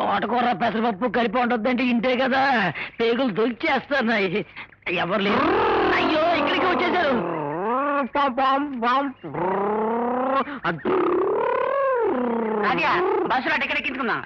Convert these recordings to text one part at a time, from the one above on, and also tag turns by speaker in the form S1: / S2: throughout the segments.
S1: తోటకూర పెసరపప్పు కలిపి ఉండొద్దంటే ఇంతే కదా పేగులు దొరికేస్తున్నాయి ఎవరు లేరు అయ్యో ఇక్కడికి వచ్చేసారు
S2: అదియా బస్సులో టికెట్ ఎక్కించుకుందాం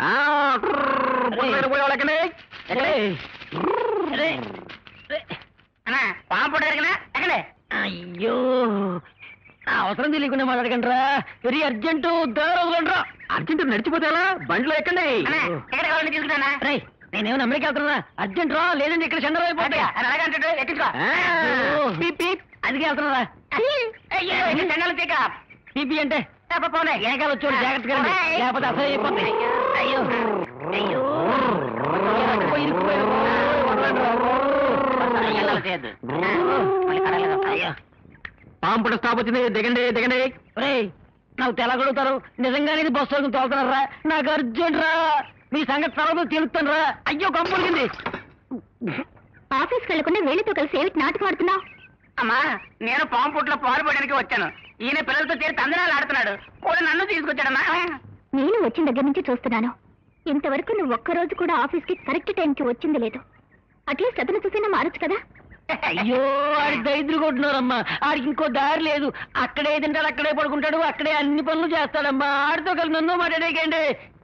S2: అన్నా పాము పుట్ట ఎరగనా ఎక్కడే
S1: అయ్యో ఆ అవసరం తెలియకుండా మాట్లాడకండి రా వెరీ అర్జెంటు రా అర్జెంట్ నడిచిపోతారా బండిలో ఎక్కండి
S2: అన్నా టికెట్ కావాలని తీసుకుంటానా
S1: రేయ్ నేనేమో అమెరికా వెళ్తున్నా అర్జెంట్ రా లేదంటే ఇక్కడ చంద్ర
S2: అదియా అని అలాగంటాడు ఎక్కించుకో
S1: అందుకే వెళ్తున్నారా
S2: అయ్యో ఇక్కడ జెండాలు తీక
S1: పీపీ అంటే
S2: పోనే
S1: వెనకాల వచ్చాడు జాగ్రత్తగా రండి.
S2: ఓయ్.
S1: లేకపోతే అసలు అయిపోతాయి అయ్యో అయ్యో ఇరుక్కుపోయి, ఇరుక్కుపోయి. వదలండి రా.
S2: జెండాలు చేయొద్దు మళ్ళీ కడలేదు
S1: అయ్యో పాంపుట స్టాప్ వచ్చింది దిగండి దిగండి రేయ్ నాకు తెలగలుగుతారు నిజంగానే ఇది బస్సు వరకు తోలుతున్నారా నాకు అర్జెంట్ రా మీ సంగతి తర్వాత తెలుస్తాను రా అయ్యో కంపులిగింది
S3: ఆఫీస్కి వెళ్లకుండా వేలితో కలిసి ఏమిటి నాటకం ఆడుతున్నావు
S2: అమ్మా నేను పాము పుట్లో పాలు పడడానికి వచ్చాను ఈయన పిల్లలతో చేరి తందనాలు ఆడుతున్నాడు కూడా నన్ను తీసుకొచ్చాడమ్మా
S3: నేను వచ్చిన దగ్గర నుంచి చూస్తున్నాను ఇంతవరకు నువ్వు ఒక్కరోజు కూడా ఆఫీస్కి కరెక్ట్ టైంకి వచ్చింది లేదు అట్లీస్ట్ అతను చూసినా మారచ్చు కదా
S1: అయ్యో ఆడి దరిద్రు కొట్టున్నారమ్మా ఆడికి ఇంకో దారి లేదు అక్కడే తింటాడు అక్కడే పడుకుంటాడు అక్కడే అన్ని పనులు చేస్తాడమ్మా ఆడితో కలిసి నన్ను మాట్లాడేకండి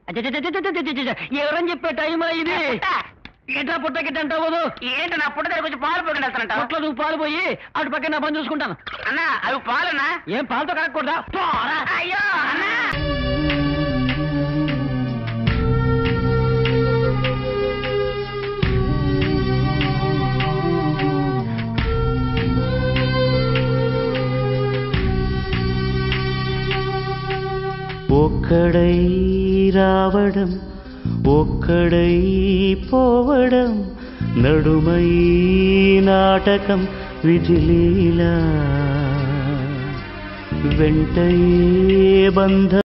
S1: ఎవరని చెప్పే టైం ఇది ఎట్లా పుట్ట గిట్ట అంటావు
S2: ఏంటి నా పుట్ట దగ్గర వచ్చి పాలు పోకుండా వెళ్తానంటావు
S1: పొట్లో నువ్వు పాలు పోయి అటు పక్కన నా పని చూసుకుంటాను
S2: అన్నా అవి పాలన్నా
S1: ఏం పాలతో కడగకూడదా పోరా.
S2: అయ్యో అన్నా
S4: ఒక్కడై రావడం ఒక్కడై పోవడం నడుమై నాటకం విజిలీలా వెంటయే బంధ